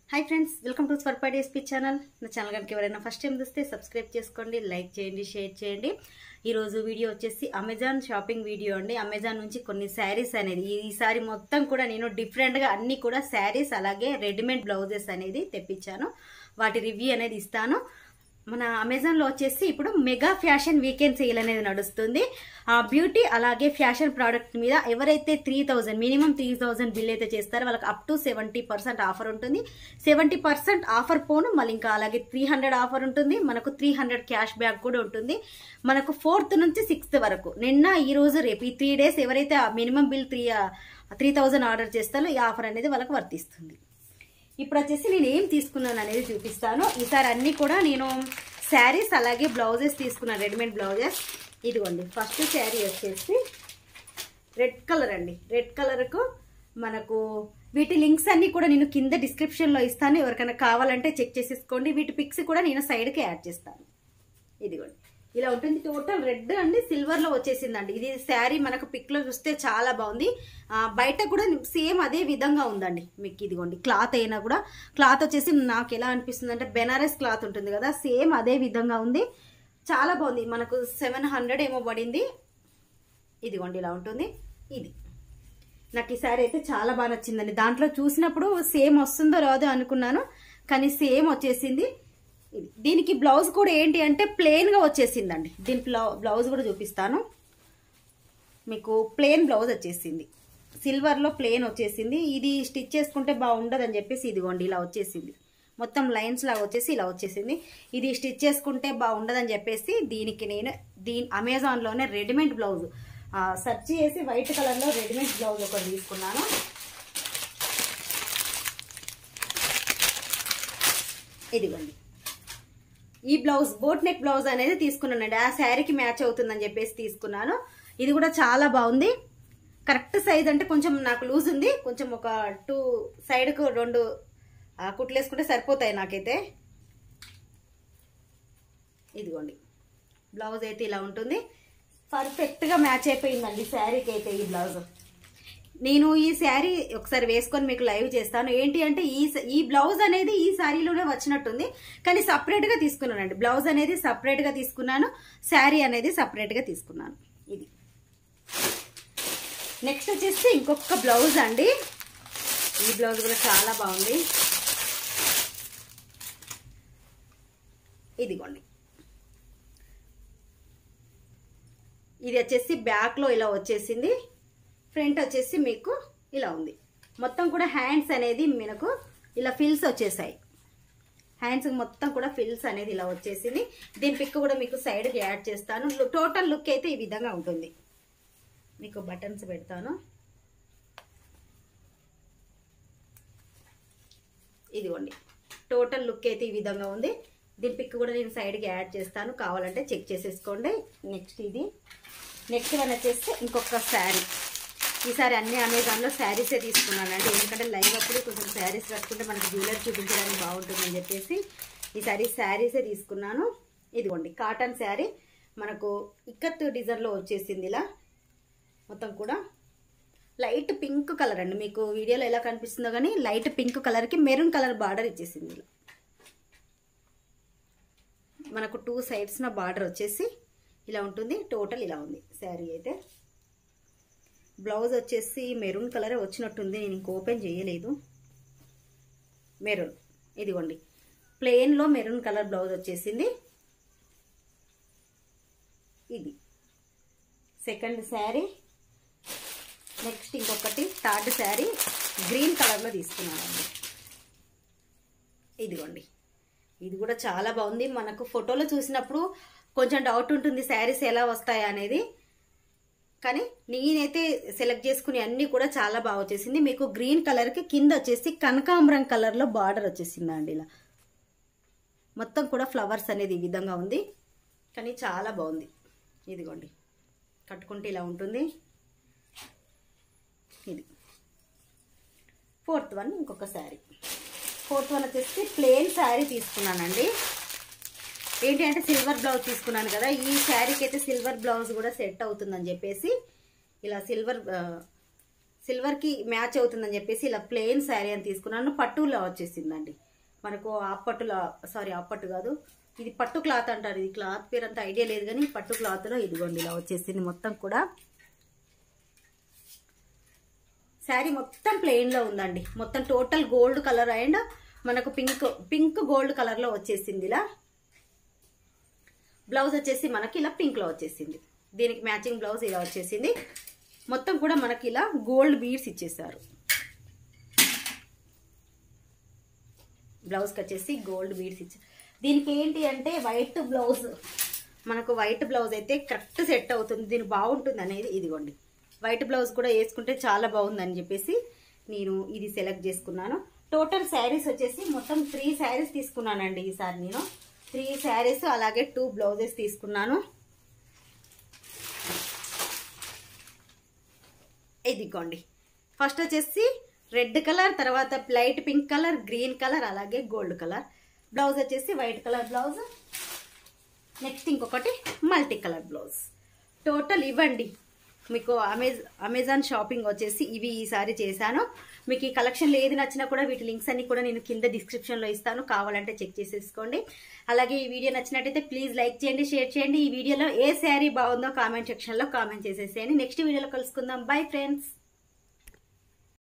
hi friends welcome to Swarpa DSP channel నా channel కనుక ఎవరైనా ఫస్ట్ టైం చూస్తే సబ్స్క్రైబ్ చేసుకోండి లైక్ చేయండి షేర్ చేయండి ఈరోజు వీడియో వచ్చేసి అమెజాన్ షాపింగ్ వీడియో అండి అమెజాన్ నుంచి కొన్ని శారీస్ అనేది ఈ- ఈసారి మొత్తం కూడా నేను డిఫరెంట్గా అన్ని కూడా శారీస్ అలాగే రెడీమేడ్ బ్లౌజెస్ అనేది తెప్పించాను వాటి రివ్యూ అనేది ఇస్తాను మన అమెజాన్లో వచ్చేసి ఇప్పుడు మెగా ఫ్యాషన్ వీకెండ్ సేల్ అనేది నడుస్తుంది ఆ బ్యూటీ అలాగే ఫ్యాషన్ ప్రోడక్ట్ మీద ఎవరైతే three thousand minimum three thousand bill అయితే చేస్తారో వాళ్ళకి up to seventy percent offer ఉంటుంది సెవెంటీ పర్సెంట్ ఆఫర్ పోను మళ్ళీ ఇంకా అలాగే త్రీ హండ్రెడ్ ఆఫర్ ఉంటుంది మనకు త్రీ హండ్రెడ్ క్యాష్ బ్యాక్ కూడా ఉంటుంది మనకు ఫోర్త్ నుంచి సిక్స్త్ వరకు నిన్న ఈ రోజు రేపు ఈ త్రీ డేస్ ఎవరైతే minimum bill three three thousand order చేస్తారో ఈ ఆఫర్ అనేది వాళ్ళకి వర్తిస్తుంది ఇప్పుడు వచ్చేసి నేను ఏం తీసుకున్నాను అనేది చూపిస్తాను ఈసారి అన్ని కూడా నేను శారీస్ అలాగే బ్లౌజెస్ తీసుకున్నాను రెడీమేడ్ బ్లౌజెస్ ఇదిగోండి ఫస్ట్ శారీ వచ్చేసి రెడ్ కలర్ అండి రెడ్ కలర్కు మనకు వీటి లింక్స్ అన్ని కూడా నేను కింద డిస్క్రిప్షన్లో ఇస్తాను ఎవరికైనా కావాలంటే చెక్ చేసేసుకోండి వీటి పిక్స్ కూడా నేను సైడ్కి యాడ్ చేస్తాను ఇదిగోండి ఇలా ఉంటుంది టోటల్ రెడ్ అండి సిల్వర్ లో వచ్చేసిందండి ఇది శారీ మనకు పిక్ లో చూస్తే చాలా బాగుంది ఆ, బయట కూడా సేమ్ అదే విధంగా ఉందండి మీకు ఇదిగోండి క్లాత్ అయినా కూడా క్లాత్ వచ్చేసి నాకు ఎలా అనిపిస్తుంది అంటే బెనారస్ క్లాత్ ఉంటుంది కదా సేమ్ అదే విధంగా ఉంది చాలా బాగుంది మనకు సెవెన్ హండ్రెడ్ ఏమో పడింది ఇదిగోండి ఇలా ఉంటుంది ఇది నాకు ఈ శారీ అయితే చాలా బాగా నచ్చిందండి దాంట్లో చూసినప్పుడు సేమ్ వస్తుందో రాదో అనుకున్నాను కానీ సేమ్ వచ్చేసింది ఇది దీనికి బ్లౌజ్ కూడా ఏంటి అంటే ప్లెయిన్ గా వచ్చేసిందండి దీని బ్లౌ- బ్లౌజ్ కూడా చూపిస్తాను మీకు ప్లెయిన్ బ్లౌజ్ వచ్చేసింది సిల్వర్ లో ప్లెయిన్ వచ్చేసింది ఇది స్టిచ్ చేసుకుంటే బాగుండదు అని చెప్పేసి ఇదిగోండి ఇలా వచ్చేసింది మొత్తం లైన్స్ లాగా వచ్చేసి ఇలా వచ్చేసింది ఇది స్టిచ్ చేసుకుంటే బాగుండదని చెప్పేసి దీనికి నేను దీని అమెజాన్లోనే రెడీమేడ్ బ్లౌజ్ సెర్చ్ చేసి వైట్ కలర్లో రెడీమేడ్ బ్లౌజ్ ఒకటి తీసుకున్నాను ఇదిగోండి ఈ బ్లౌజ్ బోట్ నెక్ బ్లౌజ్ అనేది తీసుకున్నానండి ఆ శారీకి మ్యాచ్ అవుతుందని చెప్పేసి తీసుకున్నాను ఇది కూడా చాలా బాగుంది కరెక్ట్ సైజ్ అంటే కొంచెం నాకు లూజ్ ఉంది కొంచెం ఒక టూ సైడ్కు రెండు ఆ, కుట్లు వేసుకుంటే సరిపోతాయి నాకైతే ఇదిగోండి బ్లౌజ్ అయితే ఇలా ఉంటుంది పర్ఫెక్ట్గా మ్యాచ్ అయిపోయిందండి శారీకి అయితే ఈ బ్లౌజ్ నేను ఈ శారీ ఒకసారి వేసుకొని మీకు లైవ్ చేస్తాను ఏంటి అంటే ఈ ఈ బ్లౌజ్ అనేది ఈ శారీలోనే వచ్చినట్టుంది కానీ సపరేట్ గా తీసుకున్నానండి బ్లౌజ్ అనేది సపరేట్ గా తీసుకున్నాను శారీ అనేది సపరేట్ గా తీసుకున్నాను ఇది నెక్స్ట్ వచ్చేసి ఇంకొక బ్లౌజ్ అండి ఈ బ్లౌజ్ కూడా చాలా బాగుంది ఇదిగోండి ఇది వచ్చేసి బ్యాక్ లో ఇలా వచ్చేసింది ఫ్రంట్ వచ్చేసి మీకు ఇలా ఉంది మొత్తం కూడా హ్యాండ్స్ అనేది మనకు ఇలా ఫిల్స్ వచ్చేసాయి హ్యాండ్స్ మొత్తం కూడా ఫిల్స్ అనేది ఇలా వచ్చేసింది దీని పిక్ కూడా మీకు సైడ్కి యాడ్ చేస్తాను టోటల్ లుక్ అయితే ఈ విధంగా ఉంటుంది మీకు బటన్స్ పెడతాను ఇదిగోండి టోటల్ లుక్ అయితే ఈ విధంగా ఉంది దీని పిక్ కూడా నేను సైడ్కి యాడ్ చేస్తాను కావాలంటే చెక్ చేసేసుకోండి నెక్స్ట్ ఇది నెక్స్ట్ వన్ వచ్చేసి ఇంకొక శారీ ఈసారి అన్ని అమెజాన్లో శారీసే తీసుకున్నానండి ఎందుకంటే లైవ్ అప్పుడు కొంచెం శారీస్ కట్టుకుంటే మనకి జ్యువెలరీ చూపించడానికి బాగుంటుందని చెప్పేసి ఈసారి శారీసే తీసుకున్నాను ఇదిగోండి కాటన్ శారీ మనకు ఇక్కత్ డిజైన్లో వచ్చేసింది ఇలా మొత్తం కూడా లైట్ పింక్ కలర్ అండి మీకు వీడియోలో ఎలా కనిపిస్తుందో కానీ లైట్ పింక్ కలర్కి మెరూన్ కలర్ బార్డర్ ఇచ్చేసింది ఇలా మనకు టూ సైడ్స్న బార్డర్ వచ్చేసి ఇలా ఉంటుంది టోటల్ ఇలా ఉంది శారీ అయితే బ్లౌజ్ వచ్చేసి మెరూన్ కలర్ వచ్చినట్టుంది నేను ఇంక ఓపెన్ చేయలేదు మెరూన్ ఇదిగోండి ప్లెయిన్లో మెరూన్ కలర్ బ్లౌజ్ వచ్చేసింది ఇది సెకండ్ శారీ నెక్స్ట్ ఇంకొకటి థర్డ్ శారీ గ్రీన్ కలర్లో తీసుకున్నానండి ఇదిగోండి ఇది కూడా చాలా బాగుంది మనకు ఫోటోలో చూసినప్పుడు కొంచెం డౌట్ ఉంటుంది శారీస్ ఎలా వస్తాయా అనేది కానీ నేనైతే సెలెక్ట్ చేసుకునే అన్ని కూడా చాలా బాగా వచ్చేసింది మీకు గ్రీన్ కలర్కి కింద వచ్చేసి కనకాంబరం కలర్లో బార్డర్ వచ్చేసిందండి ఇలా మొత్తం కూడా ఫ్లవర్స్ అనేది ఈ విధంగా ఉంది కానీ చాలా బాగుంది ఇదిగోండి కట్టుకుంటే ఇలా ఉంటుంది ఇది ఫోర్త్ వన్ ఇంకొక శారీ ఫోర్త్ వన్ వచ్చేసి ప్లెయిన్ శారీ తీసుకున్నానండి ఏంటి అంటే సిల్వర్ బ్లౌజ్ తీసుకున్నాను కదా ఈ శారీకి అయితే సిల్వర్ బ్లౌజ్ కూడా సెట్ అవుతుందని చెప్పేసి ఇలా సిల్వర్ సిల్వర్కి మ్యాచ్ అవుతుందని చెప్పేసి ఇలా ప్లెయిన్ శారీ అని తీసుకున్నాను పట్టులో వచ్చేసిందండి మనకు ఆ పట్టులా సారీ ఆ పట్టు కాదు ఇది పట్టు క్లాత్ అంటారు ఇది క్లాత్ పేరు అంత ఐడియా లేదు కానీ పట్టు క్లాత్లో ఇదిగోండి ఇలా వచ్చేసింది మొత్తం కూడా శారీ మొత్తం ప్లెయిన్లో ఉందండి మొత్తం టోటల్ గోల్డ్ కలర్ అండ్ మనకు పింక్ పింక్ గోల్డ్ కలర్లో వచ్చేసింది ఇలా బ్లౌజ్ వచ్చేసి మనకి ఇలా పింక్లో వచ్చేసింది దీనికి మ్యాచింగ్ బ్లౌజ్ ఇలా వచ్చేసింది మొత్తం కూడా మనకి ఇలా గోల్డ్ బీడ్స్ ఇచ్చేసారు బ్లౌజ్కి వచ్చేసి గోల్డ్ బీడ్స్ ఇచ్చారు దీనికి ఏంటి అంటే వైట్ బ్లౌజ్ మనకు వైట్ బ్లౌజ్ అయితే కరెక్ట్ సెట్ అవుతుంది దీనికి బాగుంటుంది అనేది ఇదిగోండి వైట్ బ్లౌజ్ కూడా వేసుకుంటే చాలా బాగుందని చెప్పేసి నేను ఇది సెలెక్ట్ చేసుకున్నాను టోటల్ శారీస్ వచ్చేసి మొత్తం త్రీ శారీస్ తీసుకున్నానండి ఈసారి నేను త్రీ శారీస్ అలాగే టూ బ్లౌజెస్ తీసుకున్నాను ఇదిగోండి ఫస్ట్ వచ్చేసి రెడ్ కలర్ తర్వాత light pink colour green colour అలాగే గోల్డ్ కలర్ బ్లౌజ్ వచ్చేసి వైట్ కలర్ బ్లౌజ్ నెక్స్ట్ ఇంకొకటి మల్టీ కలర్ బ్లౌజ్ టోటల్ ఇవ్వండి మీకు అమెజా అమెజాన్ షాపింగ్ వచ్చేసి ఇవి ఈసారి చేశాను మీకు ఈ కలెక్షన్లో ఏది నచ్చినా కూడా వీటి లింక్స్ అన్ని కూడా నేను కింద డిస్క్రిప్షన్లో ఇస్తాను కావాలంటే చెక్ చేసేసుకోండి అలాగే ఈ వీడియో నచ్చినట్టయితే ప్లీజ్ లైక్ చేయండి షేర్ చేయండి ఈ వీడియోలో ఏ శారీ బాగుందో కామెంట్ సెక్షన్లో కామెంట్ చేసేసేయండి నెక్స్ట్ వీడియోలో కలుసుకుందాం బై ఫ్రెండ్స్